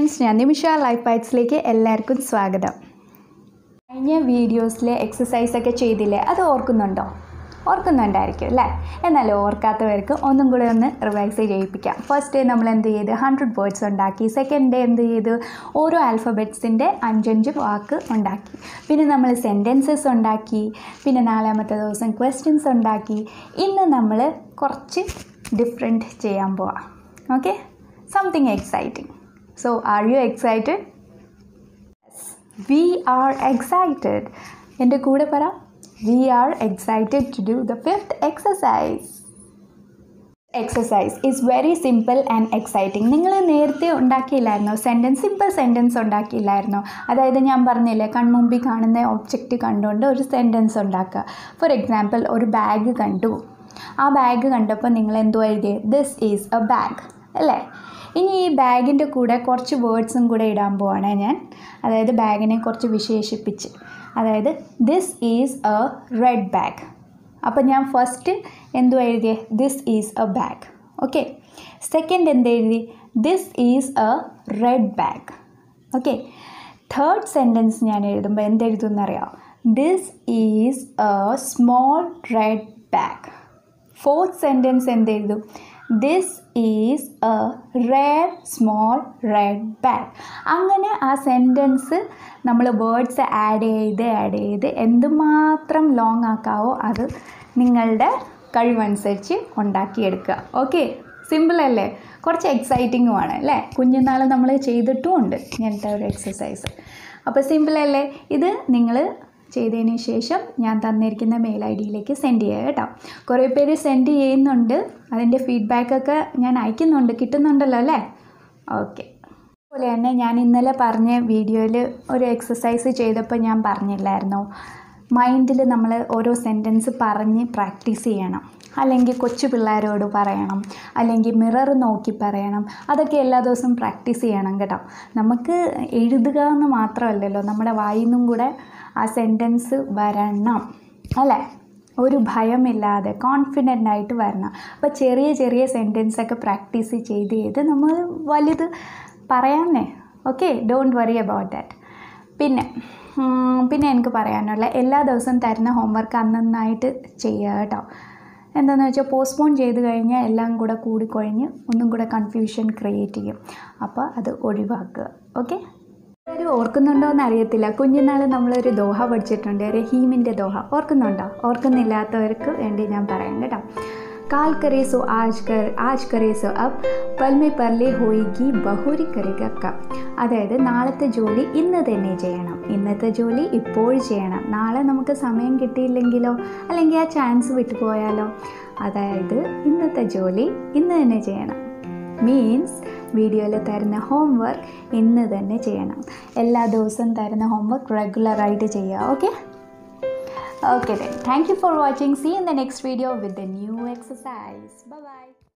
Friends ഞാൻ നിമിഷ life ബൈറ്റ്സിലേക്ക് എല്ലാവർക്കും സ്വാഗതം കഴിഞ്ഞ വീഡിയോസിലെ എക്സസൈസ് ഒക്കെ ചെയ്തില്ലേ അത് ഓർക്കുന്നുണ്ടോ ഓർക്കുന്നുണ്ടായിരിക്കും അല്ലേ എന്നാൽ ഓർക്കാത്തവർക്ക് ഒന്നും കൂടെ ഒന്ന് റിവൈസ് ചെയ്യിപ്പിക്കാം ഫസ്റ്റ് ഡേ നമ്മൾ എന്ത് ചെയ്ത് ഹൺഡ്രഡ് വേർഡ്സ് ഉണ്ടാക്കി സെക്കൻഡ് ഡേ എന്ത് ചെയ്ത് ഓരോ ആൽഫബറ്റ്സിൻ്റെ അഞ്ചഞ്ച് വാക്ക് ഉണ്ടാക്കി പിന്നെ നമ്മൾ സെൻറ്റൻസസ് ഉണ്ടാക്കി പിന്നെ നാലാമത്തെ ദിവസം ക്വസ്റ്റ്യൻസ് ഉണ്ടാക്കി ഇന്ന് നമ്മൾ കുറച്ച് ഡിഫറെൻറ്റ് ചെയ്യാൻ പോവാം okay something exciting so are you excited we are excited എൻ്റെ കൂടെ പറ we are excited to do the fifth exercise exercise is very simple and exciting നിങ്ങൾ നേരത്തെ ഉണ്ടാക്കിയില്ലായിരുന്നോ സെൻറ്റൻസ് സിമ്പിൾ സെൻറ്റൻസ് ഉണ്ടാക്കിയില്ലായിരുന്നോ അതായത് ഞാൻ പറഞ്ഞില്ലേ കൺമുമ്പിൽ കാണുന്ന ഒബ്ജക്റ്റ് കണ്ടുകൊണ്ട് ഒരു സെൻറ്റൻസ് ഉണ്ടാക്കുക ഫോർ എക്സാമ്പിൾ ഒരു ബാഗ് കണ്ടു ആ ബാഗ് കണ്ടപ്പോൾ നിങ്ങൾ എന്തോ എഴുതിയത് ദിസ് ഈസ് എ ബാഗ് അല്ലേ ഇനി ഈ ബാഗിൻ്റെ കൂടെ കുറച്ച് വേർഡ്സും കൂടെ ഇടാൻ പോവാണ് ഞാൻ അതായത് ബാഗിനെ കുറച്ച് വിശേഷിപ്പിച്ച് അതായത് this is a red bag അപ്പോൾ ഞാൻ ഫസ്റ്റ് എന്തോ എഴുതിയേ this is a bag okay second എന്ത് എഴുതി this is a red bag okay third sentence ഞാൻ എഴുതുമ്പോൾ എന്തെഴുതുമെന്നറിയാം this is a small red bag fourth sentence എന്തെഴുതും this is a rare small red bag അങ്ങനെ ആ സെൻറ്റൻസ് നമ്മൾ വേർഡ്സ് ആഡ് ചെയ്ത് ആഡ് ചെയ്ത് എന്തുമാത്രം ലോങ് ആക്കാവോ അത് നിങ്ങളുടെ കഴിവനുസരിച്ച് ഉണ്ടാക്കിയെടുക്കുക ഓക്കെ സിമ്പിൾ അല്ലേ കുറച്ച് എക്സൈറ്റിങ്ങുമാണ് അല്ലേ കുഞ്ഞുനാൾ നമ്മൾ ചെയ്തിട്ടും ഉണ്ട് ഇങ്ങനത്തെ ഒരു എക്സസൈസ് അപ്പോൾ സിമ്പിൾ അല്ലേ ഇത് നിങ്ങൾ ചെയ്തതിന് ശേഷം ഞാൻ തന്നിരിക്കുന്ന മെയിൽ ഐ ഡിയിലേക്ക് സെൻഡ് ചെയ്യുക കേട്ടോ കുറേ പേര് സെൻഡ് ചെയ്യുന്നുണ്ട് അതിൻ്റെ ഫീഡ്ബാക്കൊക്കെ ഞാൻ അയക്കുന്നുണ്ട് കിട്ടുന്നുണ്ടല്ലോ അല്ലേ ഓക്കെ അതുപോലെ തന്നെ ഞാൻ ഇന്നലെ പറഞ്ഞ വീഡിയോയിൽ ഒരു എക്സസൈസ് ചെയ്തപ്പോൾ ഞാൻ പറഞ്ഞില്ലായിരുന്നോ മൈൻഡിൽ നമ്മൾ ഓരോ സെൻറ്റൻസ് പറഞ്ഞ് പ്രാക്ടീസ് ചെയ്യണം അല്ലെങ്കിൽ കൊച്ചു പിള്ളേരോട് പറയണം അല്ലെങ്കിൽ മിറർ നോക്കി പറയണം അതൊക്കെ എല്ലാ ദിവസവും പ്രാക്ടീസ് ചെയ്യണം കേട്ടോ നമുക്ക് എഴുതുക എന്ന് മാത്രമല്ലല്ലോ നമ്മുടെ വായിൽ നിന്നും കൂടെ ആ സെൻറ്റൻസ് വരണം അല്ലേ ഒരു ഭയമില്ലാതെ കോൺഫിഡൻ്റ് ആയിട്ട് വരണം അപ്പോൾ ചെറിയ ചെറിയ സെൻറ്റൻസൊക്കെ പ്രാക്ടീസ് ചെയ്ത് ചെയ്ത് നമ്മൾ വലുത് പറയാമെന്നേ okay don't worry about that പിന്നെ പിന്നെ എനിക്ക് പറയാനുള്ള എല്ലാ ദിവസവും തരുന്ന ഹോംവർക്ക് അന്നന്നായിട്ട് ചെയ്യുക കേട്ടോ എന്താണെന്ന് വെച്ചാൽ പോസ്റ്റ്പോൺ ചെയ്ത് കഴിഞ്ഞാൽ എല്ലാം കൂടെ കൂടിക്കൊഴിഞ്ഞ് ഒന്നും കൂടെ കൺഫ്യൂഷൻ ക്രിയേറ്റ് ചെയ്യും അപ്പോൾ അത് ഒഴിവാക്കുക ഓക്കെ എല്ലാവരും ഓർക്കുന്നുണ്ടോ എന്ന് അറിയത്തില്ല കുഞ്ഞുനാൾ നമ്മളൊരു ദോഹ പഠിച്ചിട്ടുണ്ട് റഹീമിൻ്റെ ദോഹ ഓർക്കുന്നുണ്ടോ ഓർക്കുന്നില്ലാത്തവർക്ക് വേണ്ടി ഞാൻ പറയാം കേട്ടോ കാൽ കരേ സോ ആജ് കർ ആജ് കരേ സോ അബ് പൽമെ പർലെ ഹോയിഗി ബഹുരി കരക കപ്പ് അതായത് നാളത്തെ ജോലി ഇന്ന് തന്നെ ചെയ്യണം ഇന്നത്തെ ജോലി ഇപ്പോൾ ചെയ്യണം നാളെ നമുക്ക് സമയം കിട്ടിയില്ലെങ്കിലോ അല്ലെങ്കിൽ ആ ചാൻസ് വിട്ടുപോയാലോ അതായത് ഇന്നത്തെ ജോലി ഇന്ന് തന്നെ ചെയ്യണം മീൻസ് വീഡിയോയിൽ തരുന്ന ഹോംവർക്ക് ഇന്ന് തന്നെ ചെയ്യണം എല്ലാ ദിവസവും തരുന്ന ഹോംവർക്ക് റെഗുലറായിട്ട് ചെയ്യുക okay Okay then. Thank you for watching. See you in the next video with the new exercise. Bye bye.